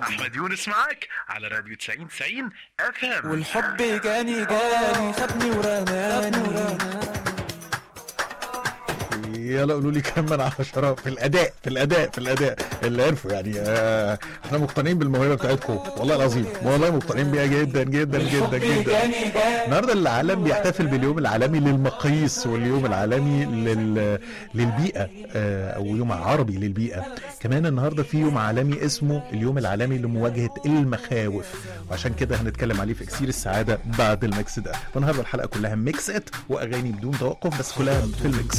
احمد يونس معاك على راديو 90 90 اف ام والحب جاني جاني خدني ورماني يلا قولوا لي كم من عشرة في الأداء في الأداء في الأداء اللي عرفوا يعني آه احنا مقتنعين بالموهبة بتاعتكم والله العظيم والله مقتنعين بيها جدا جدا جدا جدا جاني جاني النهارده العالم بيحتفل باليوم العالمي للمقاييس واليوم العالمي لل... للبيئة آه، أو يوم عربي للبيئة كمان النهارده في يوم عالمي اسمه اليوم العالمي لمواجهة المخاوف وعشان كده هنتكلم عليه في اكسير السعادة بعد الميكس ده فالنهارده الحلقة كلها ميكسات وأغاني بدون توقف بس كلها في الميكس